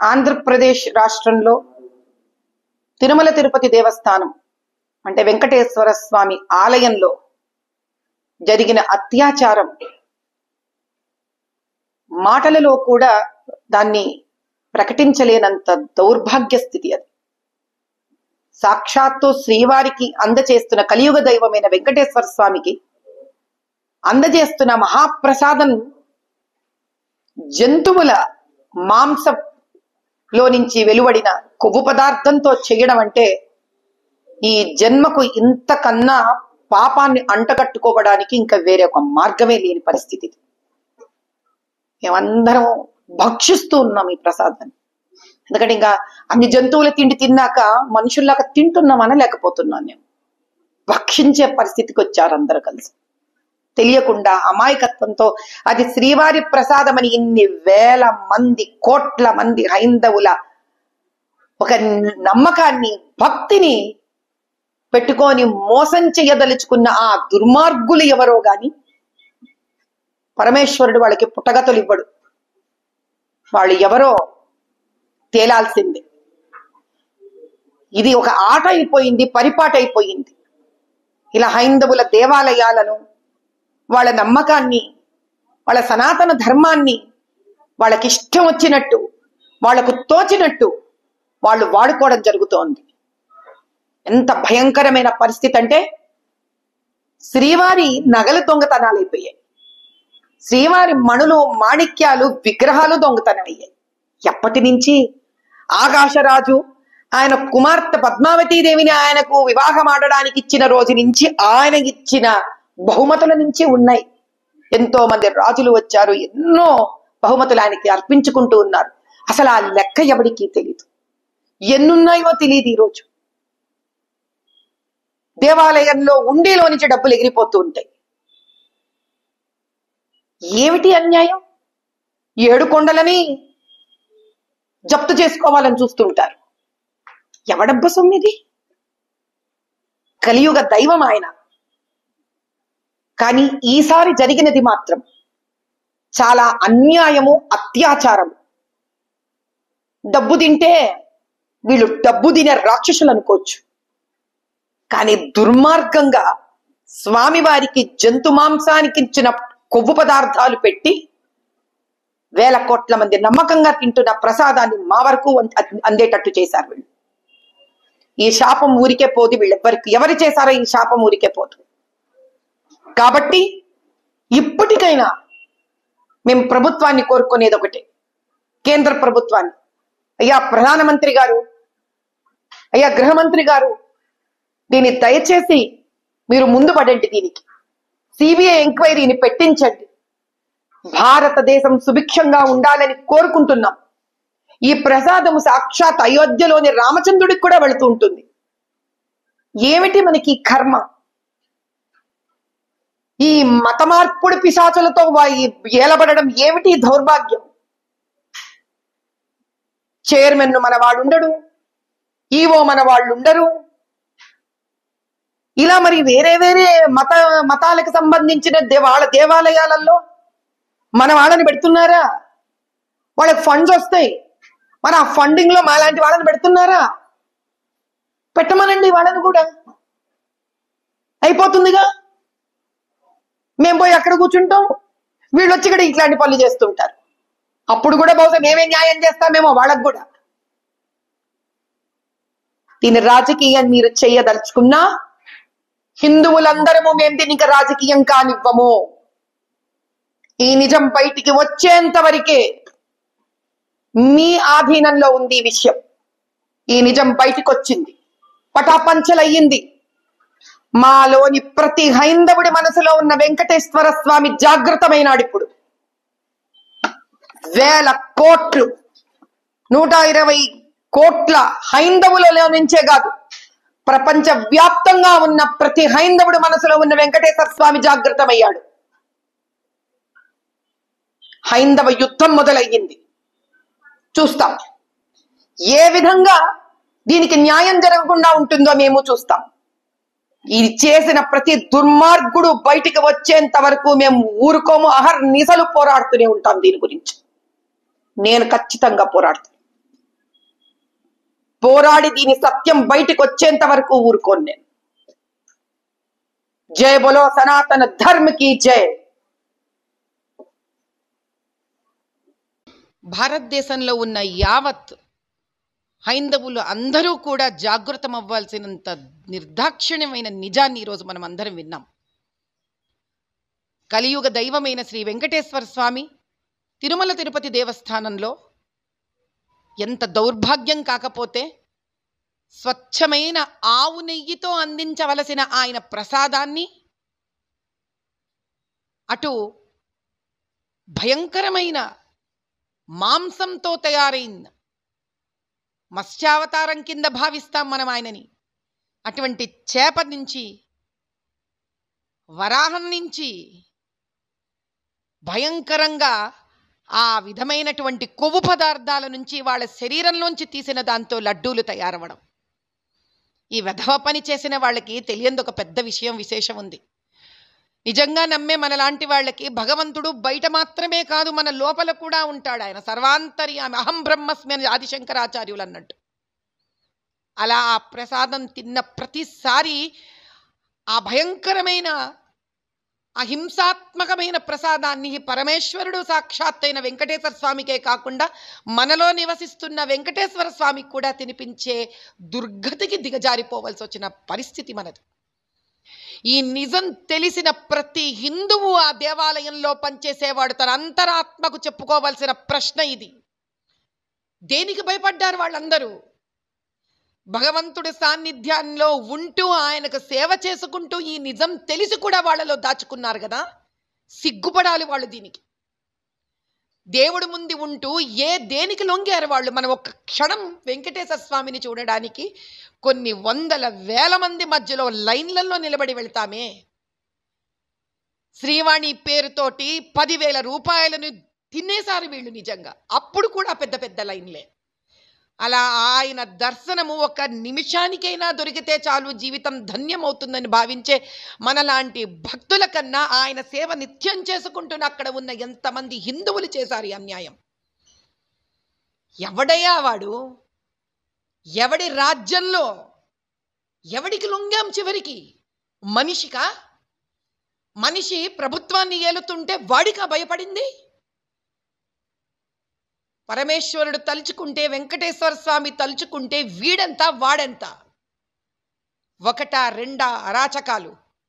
ఆంధ్రప్రదేశ్ రాష్ట్రంలో తిరుమల తిరుపతి దేవస్థానం అంటే వెంకటేశ్వర స్వామి ఆలయంలో జరిగిన అత్యాచారం మాటలలో కూడా దాన్ని ప్రకటించలేనంత దౌర్భాగ్య స్థితి అది సాక్షాత్తు శ్రీవారికి అందచేస్తున్న కలియుగ దైవమైన వెంకటేశ్వర స్వామికి అందజేస్తున్న మహాప్రసాదం జంతువుల మాంసంలో నుంచి వెలువడిన కొవ్వు పదార్థంతో చేయడం అంటే ఈ జన్మకు ఇంతకన్నా పాపాన్ని అంటగట్టుకోవడానికి ఇంకా వేరే ఒక మార్గమే లేని పరిస్థితి ఇది. మేమందరం భక్షిస్తూ ఉన్నాం ఈ ప్రసాదాన్ని ఎందుకంటే ఇంకా అన్ని జంతువుల తిండి తిన్నాక మనుషుల్లాగా తింటున్నామని లేకపోతున్నాను నేను భక్షించే పరిస్థితికి వచ్చారు అందరు కలిసి తెలియకుండా అమాయకత్వంతో అది శ్రీవారి ప్రసాదమని ఇన్ని వేల మంది కోట్ల మంది హైందవుల ఒక నమ్మకాన్ని భక్తిని పెట్టుకొని మోసం చేయదలుచుకున్న ఆ దుర్మార్గులు ఎవరో గాని పరమేశ్వరుడు వాళ్ళకి పుట్టగతులు ఇవ్వడు వాళ్ళు ఎవరో తేలాల్సిందే ఇది ఒక ఆట అయిపోయింది పరిపాట అయిపోయింది ఇలా హైందవుల దేవాలయాలను వాళ్ళ నమ్మకాన్ని వాళ్ళ సనాతన ధర్మాన్ని వాళ్ళకి ఇష్టం వచ్చినట్టు వాళ్లకు తోచినట్టు వాళ్ళు వాడుకోవడం జరుగుతోంది ఎంత భయంకరమైన పరిస్థితి అంటే శ్రీవారి నగలు దొంగతనాలు అయిపోయాయి శ్రీవారి మణులు మాణిక్యాలు విగ్రహాలు దొంగతనమయ్యాయి ఎప్పటి నుంచి ఆకాశరాజు ఆయన కుమార్తె పద్మావతీదేవిని ఆయనకు వివాహం ఆడడానికి ఇచ్చిన రోజు నుంచి ఆయన ఇచ్చిన బహుమతుల నుంచి ఉన్నాయి ఎంతో మంది రాజులు వచ్చారు ఎన్నో బహుమతులు ఆయనకి అర్పించుకుంటూ ఉన్నారు అసలు ఆ లెక్క ఎవడికి తెలియదు ఎన్నున్నాయో తెలియదు ఈరోజు దేవాలయంలో ఉండిలో నుంచి డబ్బులు ఎగిరిపోతూ ఉంటాయి ఏమిటి అన్యాయం ఏడు కొండలని జప్తు చేసుకోవాలని చూస్తుంటారు ఎవడబ్బ సొమ్మిది కలియుగ దైవం ఆయన కానీ ఈసారి జరిగినది మాత్రం చాలా అన్యాయము అత్యాచారము డబ్బు తింటే వీళ్ళు డబ్బు తినే రాక్షసులు అనుకోవచ్చు కానీ దుర్మార్గంగా స్వామివారికి జంతు మాంసానికి ఇచ్చిన కొవ్వు పదార్థాలు పెట్టి వేల కోట్ల మంది నమ్మకంగా తింటున్న ప్రసాదాన్ని మా వరకు అంద- అందేటట్టు చేశారు వీళ్ళు ఈ శాపం ఊరికే పోదు వీళ్ళెవ్వరికి ఎవరు చేశారో ఈ శాపం ఊరికే పోదు కాబట్టి ఇప్పటికైనా మేము ప్రభుత్వాన్ని కోరుకునేది ఒకటే కేంద్ర ప్రభుత్వాన్ని అయ్యా ప్రధానమంత్రి గారు అయ్యా గృహమంత్రి గారు దీన్ని దయచేసి మీరు ముందు పడండి దీనికి సిబిఐ ఎంక్వైరీని పెట్టించండి భారతదేశం సుభిక్షంగా ఉండాలని కోరుకుంటున్నాం ఈ ప్రసాదం సాక్షాత్ అయోధ్యలోని రామచంద్రుడికి కూడా వెళుతూ ఉంటుంది ఏమిటి మనకి ఈ కర్మ ఈ మత మార్పుడు పిశాచులతో వా- ఈ ఏలబడడం ఏమిటి ఈ దౌర్భాగ్యం చైర్మన్ మన వాడు ఉండడు ఈవో మన వాళ్ళు ఉండరు ఇలా మరి వేరే వేరే మత మతాలకు సంబంధించిన దే వాళ్ళ దేవాలయాలలో మన వాళ్ళని పెడుతున్నారా వాళ్ళకి ఫండ్స్ వస్తాయి మరి ఆ ఫండింగ్ లో మాలాంటి వాళ్ళని పెడుతున్నారా పెట్టమనండి వాళ్ళని కూడా అయిపోతుందిగా మేము పోయి అక్కడ కూర్చుంటాం వీళ్ళు వచ్చి ఇక్కడ ఇట్లాంటి పనులు చేస్తుంటారు అప్పుడు కూడా బహుశా మేమే న్యాయం చేస్తామేమో వాళ్ళకు కూడా దీని రాజకీయం మీరు చేయదలుచుకున్నా హిందువులందరము మేము దీనికి రాజకీయం కానివ్వము ఈ నిజం బయటికి వచ్చేంత వరకే మీ ఆధీనంలో ఉంది ఈ విషయం ఈ నిజం బయటికి వచ్చింది పటాపంచలయ్యింది మాలోని ప్రతి హైందవుడి మనసులో ఉన్న వెంకటేశ్వర స్వామి జాగృతమైనాడు ఇప్పుడు వేల కోట్లు నూట ఇరవై కోట్ల హైందవులలో నుంచే కాదు ప్రపంచ వ్యాప్తంగా ఉన్న ప్రతి హైందవుడి మనసులో ఉన్న వెంకటేశ్వర స్వామి జాగృతమయ్యాడు హైందవ యుద్ధం మొదలయ్యింది చూస్తాం ఏ విధంగా దీనికి న్యాయం జరగకుండా ఉంటుందో మేము చూస్తాం ఇది చేసిన ప్రతి దుర్మార్గుడు బయటికి వచ్చేంత వరకు మేము ఊరుకోము అహర్నిశలు పోరాడుతూనే ఉంటాం దీని గురించి నేను ఖచ్చితంగా పోరాడుతాను పోరాడి దీని సత్యం బయటికి వచ్చేంత వరకు ఊరుకోను నేను జయ బోలో సనాతన ధర్మ కి జై భారతదేశంలో ఉన్న యావత్ హైందవులు అందరూ కూడా జాగృతం అవ్వాల్సినంత నిర్దాక్షిణ్యమైన నిజాన్ని ఈరోజు మనం అందరం విన్నాం కలియుగ దైవమైన శ్రీ వెంకటేశ్వర స్వామి తిరుమల తిరుపతి దేవస్థానంలో ఎంత దౌర్భాగ్యం కాకపోతే స్వచ్ఛమైన ఆవు నెయ్యితో అందించవలసిన ఆయన ప్రసాదాన్ని అటు భయంకరమైన మాంసంతో తయారైన మత్స్యావతారం కింద భావిస్తాం మనం ఆయనని అటువంటి చేప నుంచి వరాహం నుంచి భయంకరంగా ఆ విధమైనటువంటి కొవ్వు పదార్థాల నుంచి వాళ్ళ శరీరంలోంచి తీసిన దాంతో లడ్డూలు తయారవడం ఈ వెధవ పని చేసిన వాళ్ళకి తెలియంది ఒక పెద్ద విషయం విశేషం ఉంది నిజంగా నమ్మే మనలాంటి వాళ్ళకి భగవంతుడు బయట మాత్రమే కాదు మన లోపల కూడా ఉంటాడు ఆయన సర్వాంతర్యామి అహం బ్రహ్మస్మి అని ఆదిశంకరాచార్యులు అన్నట్టు అలా ఆ ప్రసాదం తిన్న ప్రతిసారి ఆ భయంకరమైన అహింసాత్మకమైన ప్రసాదాన్ని పరమేశ్వరుడు సాక్షాత్తైన వెంకటేశ్వర స్వామికే కాకుండా మనలో నివసిస్తున్న వెంకటేశ్వర స్వామికి కూడా తినిపించే దుర్గతికి దిగజారిపోవలసి వచ్చిన పరిస్థితి మనది ఈ నిజం తెలిసిన ప్రతి హిందువు ఆ దేవాలయంలో పనిచేసేవాడు తన అంతరాత్మకు చెప్పుకోవాల్సిన ప్రశ్న ఇది దేనికి భయపడ్డారు వాళ్ళందరూ భగవంతుడి సాన్నిధ్యంలో ఉంటూ ఆయనకు సేవ చేసుకుంటూ ఈ నిజం తెలిసి కూడా వాళ్ళలో దాచుకున్నారు కదా సిగ్గుపడాలి వాళ్ళు దీనికి దేవుడి ముందు ఉంటూ ఏ దేనికి లొంగారు వాళ్ళు మనం ఒక క్షణం వెంకటేశ్వర స్వామిని చూడడానికి కొన్ని వందల వేల మంది మధ్యలో లైన్లలో నిలబడి వెళ్తామే శ్రీవాణి పేరుతోటి పదివేల రూపాయలను తినేశారు వీళ్ళు నిజంగా అప్పుడు కూడా పెద్ద పెద్ద లైన్లే అలా ఆయన దర్శనము ఒక నిమిషానికైనా దొరికితే చాలు జీవితం ధన్యమవుతుందని భావించే మనలాంటి భక్తుల కన్నా ఆయన సేవ నిత్యం చేసుకుంటున్న అక్కడ ఉన్న ఎంతమంది హిందువులు చేశారు ఈ అన్యాయం ఎవడయ్యా వాడు ఎవడి రాజ్యంలో ఎవడికి లొంగాం చివరికి మనిషికా మనిషి ప్రభుత్వాన్ని ఏలుతుంటే వాడికా భయపడింది పరమేశ్వరుడు తలుచుకుంటే వెంకటేశ్వర స్వామి తలుచుకుంటే వీడెంత వాడెంత ఒకట రెండా అరాచకాలు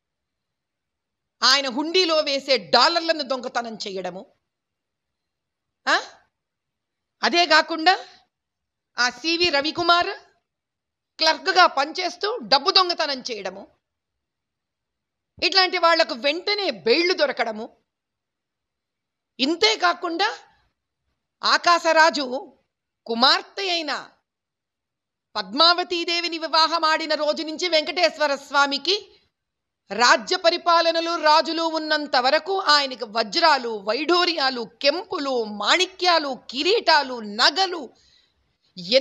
ఆయన హుండీలో వేసే డాలర్లను దొంగతనం చేయడము ఆ? అదే కాకుండా ఆ సివి రవికుమార్ క్లర్క్గా పనిచేస్తూ డబ్బు దొంగతనం చేయడము ఇట్లాంటి వాళ్లకు వెంటనే బెయిళ్లు దొరకడము ఇంతే కాకుండా ఆకాశరాజు కుమార్తె అయిన పద్మావతీదేవిని వివాహమాడిన రోజు నుంచి వెంకటేశ్వర స్వామికి రాజ్య పరిపాలనలు రాజులు ఉన్నంత వరకు ఆయనకి వజ్రాలు వైఢూర్యాలు కెంపులు మాణిక్యాలు కిరీటాలు నగలు